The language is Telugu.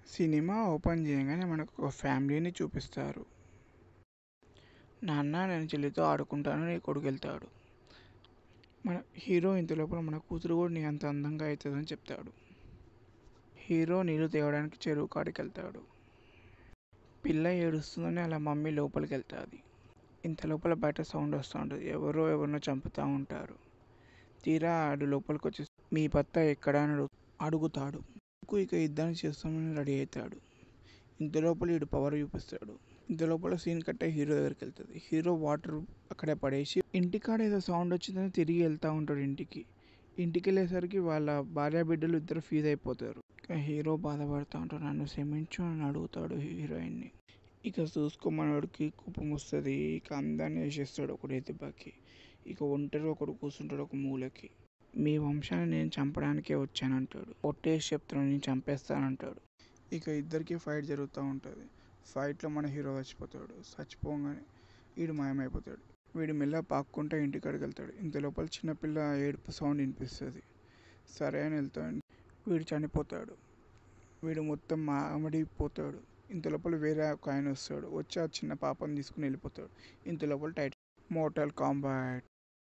సినిమా ఓపెన్ చేయగానే మనకు ఒక ఫ్యామిలీని చూపిస్తారు నాన్న నేను చెల్లితో ఆడుకుంటాను నీ కొడుకు వెళ్తాడు మన హీరో ఇంత లోపల మన కూతురు కూడా నీ అంత అందంగా అవుతుందని చెప్తాడు హీరో నీళ్ళు తేవడానికి చెరువు కాడికి వెళ్తాడు పిల్ల ఏడుస్తుందని అలా మమ్మీ లోపలికి వెళ్తుంది ఇంత లోపల బయట సౌండ్ వస్తూ ఉంటుంది ఎవరో ఎవరినో చంపుతూ ఉంటారు తీరా ఆడు లోపలికి వచ్చి మీ భర్త ఎక్కడ అని అడుగు అడుగుతాడు ఇక ఇద్దరిని చేస్తామని రెడీ అవుతాడు ఇంత లోపల వీడు పవర్ చూపిస్తాడు ఇంత లోపల సీన్ కట్టే హీరో దగ్గరికి వెళ్తుంది హీరో వాటర్ అక్కడే పడేసి ఇంటికాడ ఏదో సౌండ్ వచ్చిందని తిరిగి వెళ్తూ ఉంటాడు ఇంటికి ఇంటికి వెళ్ళేసరికి వాళ్ళ భార్య బిడ్డలు ఇద్దరు ఫీజ్ అయిపోతారు ఇక హీరో బాధపడుతూ ఉంటాడు నన్ను క్షమించు అని అడుగుతాడు హీరోయిన్ని ఇక చూసుకోమనోడికి కోపం వస్తుంది ఇక అందరిని వేసేస్తాడు ఒకటే దెబ్బకి ఇక ఒంటరి ఒకడు కూర్చుంటాడు ఒక మూలకి మీ వంశాన్ని నేను చంపడానికే వచ్చానంటాడు కొట్టేసి చెప్తాను నేను చంపేస్తానంటాడు ఇక ఇద్దరికి ఫైట్ జరుగుతూ ఉంటుంది ఫైట్లో మన హీరో చచ్చిపోతాడు చచ్చిపోగానే వీడు మాయమైపోతాడు వీడు మెల్ల పాక్కుంటా ఇంటికాడికి వెళ్తాడు ఇంత లోపల చిన్నపిల్ల ఏడుపు సౌండ్ వినిపిస్తుంది సరే అని వెళ్తాడు వీడు చనిపోతాడు వీడు మొత్తం మామడిపోతాడు ఇంత లోపల వేరే ఒక ఆయన వస్తాడు వచ్చి ఆ చిన్న పాపని తీసుకుని వెళ్ళిపోతాడు ఇంత లోపల టైట్ మోటల్ కాంబాట్